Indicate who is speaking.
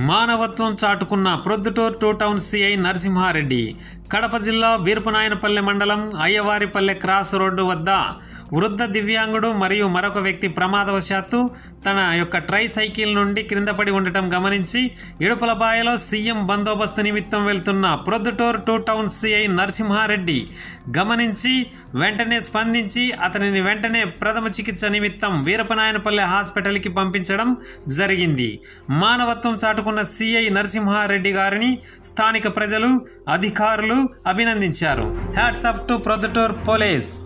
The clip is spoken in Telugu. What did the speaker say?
Speaker 1: మానవత్వం చాటుకున్న Proddatur two town CI Narasimha Reddy Kadapa జిల్లా వీర్పనాయనపల్లె మండలం అయ్యవారిపల్లె క్రాస్ రోడ్డు వద్ద వృద్ధ దివ్యాంగుడు మరియు మరొక వ్యక్తి ప్రమాదవశాత్తు తన యొక్క ట్రై సైకిల్ నుండి క్రింద పడి ఉండటం గమనించి ఇడుపులబాయలో సీఎం బందోబస్తు నిమిత్తం వెళ్తున్న Proddatur two town CI Narasimha Reddy గమనించి వెంటనే స్పందించి అతనిని వెంటనే ప్రథమ చికిత్స నిమిత్తం వీరపనాయనపల్లె హాస్పిటల్కి పంపించడం జరిగింది మానవత్వం చాటుకున్న సిఐ నరసింహారెడ్డి గారిని స్థానిక ప్రజలు అధికారులు అభినందించారు hats off to Proddatur police